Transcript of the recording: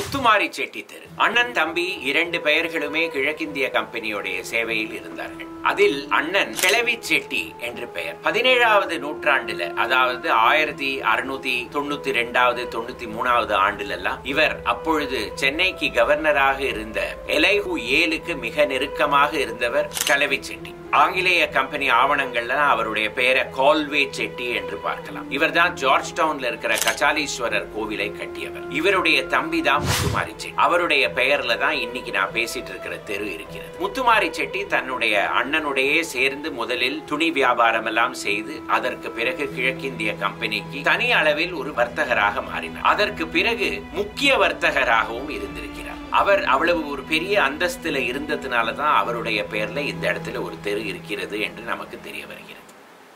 முத்துமாரி செட்டி தெரு அண்ணன் தம்பி இரண்டு பெயர்களுமே கிழக்கிந்திய கம்பெனியுடைய சேவையில் இருந்தார்கள் அதில் அண்ணன் கிழவி செட்டி என்று பெயர் பதினேழாவது நூற்றாண்டுல அதாவது ஆயிரத்தி அறுநூத்தி தொண்ணூத்தி ரெண்டாவது தொண்ணூத்தி மூணாவது ஆண்டுல எல்லாம் இவர் அப்பொழுது சென்னைக்கு கவர்னராக இருந்த எலைஹு ஏலுக்கு மிக நெருக்கமாக இருந்தவர் கிழவி செட்டி ஆங்கிலேய கம்பெனி ஆவணங்கள்ல அவருடைய பெயரை கால்வே செட்டி என்று பார்க்கலாம் இவர்தான் ஜார்ஜ் டவுன்ல இருக்கிற கச்சாலீஸ்வரர் கோவிலை கட்டியவர் இவருடைய தம்பி தான் முத்துமாரி செட்டி அவருடைய பெயர்ல தான் இன்னைக்கு நான் பேசிட்டு இருக்கிற தெரு இருக்கிறது முத்துமாரி செட்டி தன்னுடைய அண்ணனுடைய சேர்ந்து முதலில் துணி வியாபாரம் எல்லாம் செய்து அதற்கு பிறகு கிழக்கிந்திய கம்பெனிக்கு தனி அளவில் ஒரு வர்த்தகராக மாறினார் அதற்கு பிறகு முக்கிய வர்த்தகராகவும் இருந்திருக்கிறார் அவர் அவ்வளவு ஒரு பெரிய அந்தஸ்துல இருந்ததுனால தான் அவருடைய பெயர்ல இந்த இடத்துல ஒரு தெரு இருக்கிறது என்று நமக்கு தெரிய வருகிறது